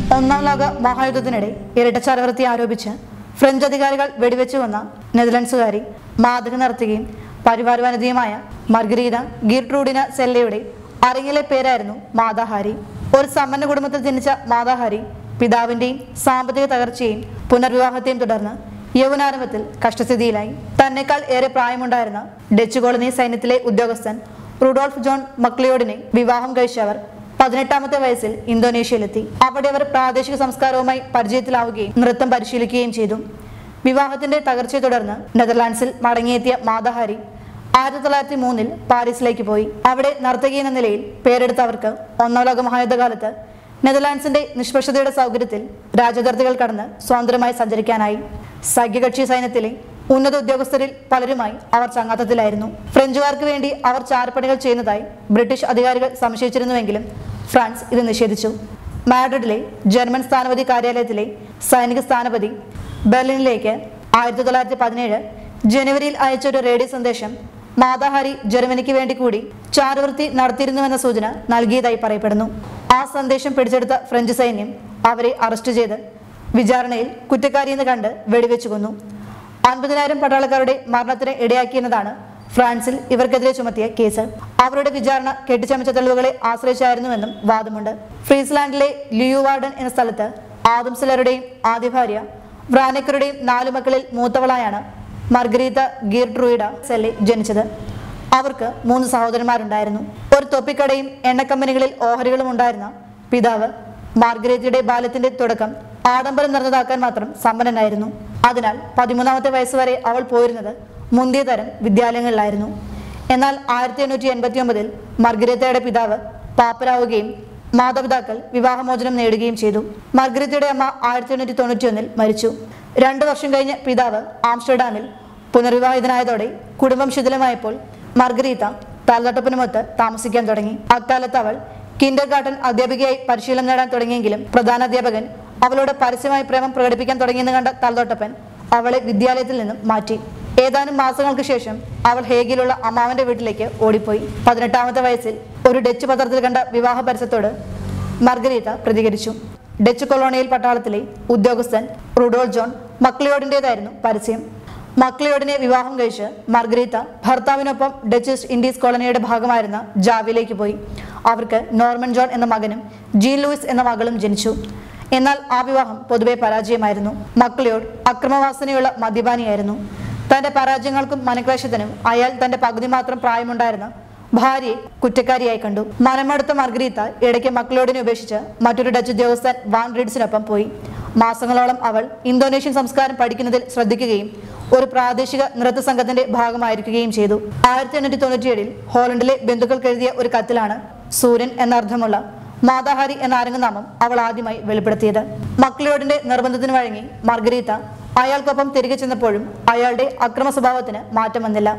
ഒന്നാം ലോക മഹായുദ്ധത്തിനിടെ ഇരട്ടച്ചരവൃത്തി ആരോപിച്ച് ഫ്രഞ്ച് അധികാരികൾ വെടിവെച്ചു കൊന്ന നെതർലൻഡ്സുകാരി മാതൃക നടത്തുകയും പരിവാര വനിതയുമായ മർഗരീത ഗീർട്രൂഡിന സെല്ലയുടെ അറിയിലെ പേരായിരുന്നു മാതാഹാരി ഒരു സമ്പന്ന കുടുംബത്തിൽ ജനിച്ച മാതാഹാരി പിതാവിന്റെയും സാമ്പത്തിക തകർച്ചയും പുനർവിവാഹത്തെയും തുടർന്ന് യൗവനാരംഭത്തിൽ കഷ്ടസ്ഥിതിയിലായി തന്നെക്കാൾ ഏറെ പ്രായമുണ്ടായിരുന്ന ഡച്ച് കോളനി സൈന്യത്തിലെ ഉദ്യോഗസ്ഥൻ റുഡോൾഫ് ജോൺ മക്ലിയോഡിനെ വിവാഹം കഴിച്ചവർ പതിനെട്ടാമത്തെ വയസ്സിൽ ഇന്തോനേഷ്യയിലെത്തി അവിടെ അവർ പ്രാദേശിക സംസ്കാരവുമായി പരിചയത്തിലാവുകയും നൃത്തം പരിശീലിക്കുകയും ചെയ്തു വിവാഹത്തിന്റെ തകർച്ചയെ തുടർന്ന് നെതർലാൻഡ്സിൽ മടങ്ങിയെത്തിയ മാതാഹാരി ആയിരത്തി തൊള്ളായിരത്തി മൂന്നിൽ പാരീസിലേക്ക് പോയി അവിടെ നർത്തകി എന്ന നിലയിൽ പേരെടുത്തവർക്ക് ഒന്നാം ലോക മഹായുദ്ധകാലത്ത് നെതർലാൻഡ്സിന്റെ നിഷ്പക്ഷതയുടെ സൗകര്യത്തിൽ രാജതിർത്തികൾ കടന്ന് സ്വതന്ത്രമായി സഞ്ചരിക്കാനായി സഖ്യകക്ഷി സൈന്യത്തിലെ ഉന്നത ഉദ്യോഗസ്ഥരിൽ പലരുമായി അവർ ചങ്ങാത്തത്തിലായിരുന്നു ഫ്രഞ്ചുകാർക്ക് വേണ്ടി അവർ ചാരപ്പണികൾ ചെയ്യുന്നതായി ബ്രിട്ടീഷ് അധികാരികൾ സംശയിച്ചിരുന്നുവെങ്കിലും ഫ്രാൻസ് ഇത് നിഷേധിച്ചു മാഡ്രിഡിലെ ജർമ്മൻ സ്ഥാനപതി കാര്യാലയത്തിലെ സൈനിക സ്ഥാനപതി ബെർലിനിലേക്ക് ആയിരത്തി തൊള്ളായിരത്തി പതിനേഴ് ജനുവരിയിൽ അയച്ച ഒരു റേഡിയോ സന്ദേശം മാതാഹാരി ജർമ്മനിക്ക് വേണ്ടി കൂടി ചാരവൃത്തി നടത്തിയിരുന്നുവെന്ന സൂചന നൽകിയതായി പറയപ്പെടുന്നു ആ സന്ദേശം പിടിച്ചെടുത്ത ഫ്രഞ്ച് സൈന്യം അവരെ അറസ്റ്റ് ചെയ്ത് വിചാരണയിൽ കുറ്റക്കാരിയെന്ന് കണ്ട് വെടിവെച്ചു കൊന്നു അൻപതിനായിരം പട്ടാളക്കാരുടെ മരണത്തിന് ഇടയാക്കിയെന്നതാണ് ഫ്രാൻസിൽ ഇവർക്കെതിരെ ചുമത്തിയ കേസ് അവരുടെ വിചാരണ കെട്ടിച്ചമച്ച തെളിവുകളെ ആശ്രയിച്ചായിരുന്നുവെന്നും വാദമുണ്ട് ഫ്രീസ്ലാൻഡിലെ ലിയുവാർഡൻ എന്ന സ്ഥലത്ത് ആദം സിലറുടെയും ആദ്യ ഭാര്യ വ്രാനക്കറുടെയും നാലു മക്കളിൽ മൂത്തവളായാണ് മർഗരീത ഗീർട്രൂയിഡ സെല്ലെ ജനിച്ചത് അവർക്ക് മൂന്ന് സഹോദരന്മാരുണ്ടായിരുന്നു ഒരു തൊപ്പിക്കടയും എണ്ണക്കമ്പനികളിൽ ഓഹരികളും ഉണ്ടായിരുന്ന പിതാവ് മാർഗരേറ്റയുടെ ബാല്യത്തിന്റെ തുടക്കം ആഡംബരം നിറഞ്ഞതാക്കാൻ മാത്രം സമ്പന്നനായിരുന്നു അതിനാൽ പതിമൂന്നാമത്തെ വയസ്സ് വരെ അവൾ പോയിരുന്നത് മുന്തിയ തരം വിദ്യാലയങ്ങളിലായിരുന്നു എന്നാൽ ആയിരത്തി എണ്ണൂറ്റി എൺപത്തി ഒമ്പതിൽ മർഗരേറ്റയുടെ പിതാവ് പാപ്പരാവുകയും മാതാപിതാക്കൾ വിവാഹമോചനം നേടുകയും ചെയ്തു മർഗരേറ്റയുടെ അമ്മ ആയിരത്തി എണ്ണൂറ്റി തൊണ്ണൂറ്റി ഒന്നിൽ മരിച്ചു രണ്ടു വർഷം കഴിഞ്ഞ് പിതാവ് ആംസ്റ്റർഡാമിൽ പുനർവിവാഹിതനായതോടെ കുടുംബം ശിഥിലമായപ്പോൾ മർഗരീത്ത തലതൊട്ടപ്പിനുമൊത്ത് താമസിക്കാൻ തുടങ്ങി അക്കാലത്ത് അവൾ കിൻഡർ ഗാർഡൻ അധ്യാപികയായി പരിശീലനം നേടാൻ തുടങ്ങിയെങ്കിലും പ്രധാന അധ്യാപകൻ അവളോട് പരസ്യമായി പ്രേമം പ്രകടിപ്പിക്കാൻ തുടങ്ങിയെന്ന് കണ്ട തലതൊട്ടപ്പൻ അവളെ വിദ്യാലയത്തിൽ നിന്നും മാറ്റി ഏതാനും മാസങ്ങൾക്ക് ശേഷം അവൾ ഹേഗിലുള്ള അമ്മാവന്റെ വീട്ടിലേക്ക് ഓടിപ്പോയി പതിനെട്ടാമത്തെ വയസ്സിൽ ഒരു ഡച്ച് പത്രത്തിൽ കണ്ട വിവാഹ പരസ്യത്തോട് മർഗരീത്ത പ്രതികരിച്ചു ഡച്ച് കൊളോണിയൽ പട്ടാളത്തിലെ ഉദ്യോഗസ്ഥൻ റുഡോൾ ജോൺ മക്ലിയോഡിൻ്റെതായിരുന്നു പരസ്യം മക്ലിയോഡിനെ വിവാഹം കഴിച്ച് മർഗരീത്ത ഭർത്താവിനൊപ്പം ഡച്ച് ഈസ്റ്റ് ഇൻഡീസ് കോളനിയുടെ ഭാഗമായിരുന്ന ജാവിലേക്ക് പോയി അവർക്ക് നോർമൻ ജോൺ എന്ന മകനും ജീൻ ലൂയിസ് എന്ന മകളും ജനിച്ചു എന്നാൽ ആ വിവാഹം പൊതുവെ പരാജയമായിരുന്നു മക്ലിയോഡ് അക്രമവാസനയുള്ള മദ്യപാനിയായിരുന്നു തന്റെ പരാജയങ്ങൾക്കും മനക്ലേശത്തിനും അയാൾ തന്റെ പകുതി മാത്രം പ്രായമുണ്ടായിരുന്ന ഭാര്യയെ കുറ്റക്കാരിയായി കണ്ടു മനമെടുത്ത മർഗരീത്ത ഇടയ്ക്ക് മക്കളോടിനെ ഉപേക്ഷിച്ച് മറ്റൊരു ഡച്ച് ഉദ്യോഗസ്ഥൻ വാൻ റീഡ്സിനൊപ്പം പോയി മാസങ്ങളോളം അവൾ ഇന്തോനേഷ്യൻ സംസ്കാരം പഠിക്കുന്നതിൽ ശ്രദ്ധിക്കുകയും ഒരു പ്രാദേശിക നൃത്ത സംഘത്തിന്റെ ഭാഗമായിരിക്കുകയും ചെയ്തു ആയിരത്തി എണ്ണൂറ്റി തൊണ്ണൂറ്റിയേഴിൽ ഹോളണ്ടിലെ ബന്ധുക്കൾക്ക് എഴുതിയ ഒരു കത്തിലാണ് സൂര്യൻ എന്നർത്ഥമുള്ള മാതാഹാരി എന്ന അരങ്ങനാമം അവൾ ആദ്യമായി വെളിപ്പെടുത്തിയത് മക്ലിയോഡിന്റെ നിർബന്ധത്തിന് വഴങ്ങി മർഗരീത്ത അയാൾക്കൊപ്പം തിരികെ ചെന്നപ്പോഴും അയാളുടെ അക്രമ സ്വഭാവത്തിന് മാറ്റം വന്നില്ല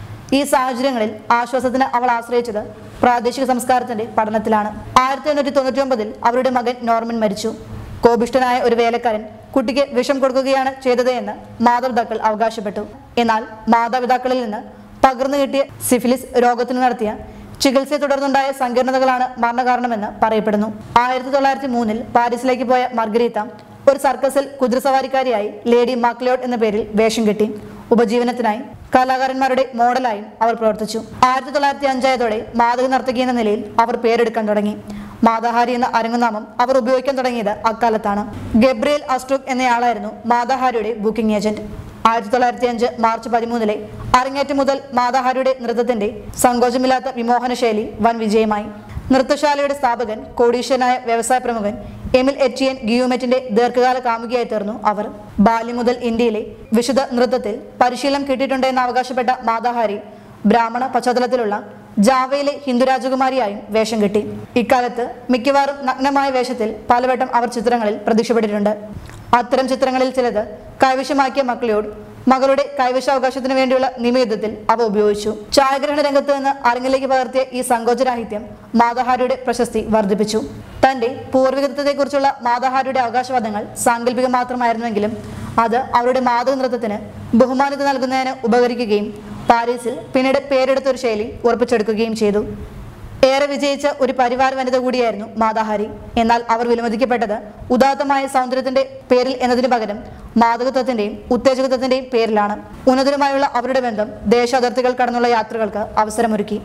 ഈ സാഹചര്യങ്ങളിൽ ആശ്വാസത്തിന് അവൾ ആശ്രയിച്ചത് പ്രാദേശിക സംസ്കാരത്തിന്റെ പഠനത്തിലാണ് ആയിരത്തി എണ്ണൂറ്റി തൊണ്ണൂറ്റി ഒമ്പതിൽ അവരുടെ മകൻ നോർമൻ മരിച്ചു കോപിഷ്ഠനായ ഒരു വേലക്കാരൻ കുട്ടിക്ക് വിഷം കൊടുക്കുകയാണ് ചെയ്തത് എന്ന് മാതാപിതാക്കൾ അവകാശപ്പെട്ടു എന്നാൽ മാതാപിതാക്കളിൽ നിന്ന് പകർന്നു കിട്ടിയ സിഫിലിസ് രോഗത്തിന് നടത്തിയ ചികിത്സയെ തുടർന്നുണ്ടായ സങ്കീർണതകളാണ് മരണകാരണമെന്ന് പറയപ്പെടുന്നു ആയിരത്തി തൊള്ളായിരത്തി മൂന്നിൽ പാരീസിലേക്ക് പോയ മർഗരീത്ത ഒരു സർക്കസിൽ കുതിരസവാരിക്കാരിയായി ലേഡി മക്ലിയോഡ് എന്ന പേരിൽ വേഷം കെട്ടി ഉപജീവനത്തിനായി കലാകാരന്മാരുടെ മോഡലായും അവർ പ്രവർത്തിച്ചു ആയിരത്തി തൊള്ളായിരത്തി അഞ്ചായതോടെ മാതൃക നർത്തകി എന്ന നിലയിൽ അവർ പേരെടുക്കാൻ തുടങ്ങി മാതാഹാരി എന്ന അരങ്ങുനാമം അവർ ഉപയോഗിക്കാൻ തുടങ്ങിയത് അക്കാലത്താണ് ഗബ്രിയേൽ അസ്ട്രൂക്ക് എന്നയാളായിരുന്നു മാതാഹാരിയുടെ ബുക്കിംഗ് ഏജന്റ് ആയിരത്തി തൊള്ളായിരത്തി അഞ്ച് മാർച്ച് പതിമൂന്നിലെ അരങ്ങേറ്റം മുതൽ മാതാഹാരിയുടെ നൃത്തത്തിന്റെ സങ്കോചമില്ലാത്ത വിമോഹന ശൈലി വൻ വിജയമായി നൃത്തശാലയുടെ സ്ഥാപകൻ കോടീശ്വരനായ വ്യവസായ പ്രമുഖൻ എമിൽ എറ്റിയൻ ഗിയൂമെറ്റിന്റെ ദീർഘകാല കാമുകിയായി തീർന്നു അവർ ബാല്യം മുതൽ ഇന്ത്യയിലെ വിശുദ്ധ നൃത്തത്തിൽ പരിശീലനം കിട്ടിയിട്ടുണ്ടെന്ന് അവകാശപ്പെട്ട മാതാഹാരി ബ്രാഹ്മണ പശ്ചാത്തലത്തിലുള്ള ജാവയിലെ ഹിന്ദു രാജകുമാരിയായും വേഷം കെട്ടി ഇക്കാലത്ത് മിക്കവാറും നഗ്നമായ വേഷത്തിൽ പലവട്ടം അവർ ചിത്രങ്ങളിൽ പ്രത്യക്ഷപ്പെട്ടിട്ടുണ്ട് അത്തരം ചിത്രങ്ങളിൽ ചിലത് കൈവശമാക്കിയ മക്കളോട് മകളുടെ കൈവശാവകാശത്തിന് വേണ്ടിയുള്ള നിയമയുദ്ധത്തിൽ അവ ഉപയോഗിച്ചു ഛായാഗ്രഹണ രംഗത്ത് നിന്ന് അരങ്ങിലേക്ക് പകർത്തിയ ഈ സങ്കോചരാഹിത്യം മാതാഹാരിയുടെ പ്രശസ്തി വർദ്ധിപ്പിച്ചു തന്റെ പൂർവികത്വത്തെക്കുറിച്ചുള്ള മാതാഹാരിയുടെ അവകാശവാദങ്ങൾ സാങ്കല്പികം മാത്രമായിരുന്നുവെങ്കിലും അത് അവരുടെ മാതൃ നൃത്തത്തിന് ബഹുമാനത നൽകുന്നതിന് ഉപകരിക്കുകയും പാരീസിൽ പിന്നീട് പേരെടുത്ത ഒരു ശൈലി ഉറപ്പിച്ചെടുക്കുകയും ചെയ്തു ഏറെ വിജയിച്ച ഒരു പരിവാർ വനിത കൂടിയായിരുന്നു മാതാഹാരി എന്നാൽ അവർ വിലമതിക്കപ്പെട്ടത് ഉദാത്തമായ സൗന്ദര്യത്തിന്റെ പേരിൽ എന്നതിന് പകരം മാതകത്വത്തിന്റെയും ഉത്തേജകത്വത്തിന്റെയും പേരിലാണ് ഉന്നതരുമായുള്ള അവരുടെ ബന്ധം ദേശാതിർത്തികൾ കടന്നുള്ള യാത്രകൾക്ക് അവസരമൊരുക്കി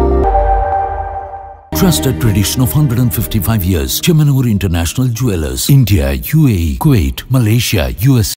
Trusted tradition of 155 years. Chemanur International Jewelers. India, UAE, Kuwait, Malaysia, US.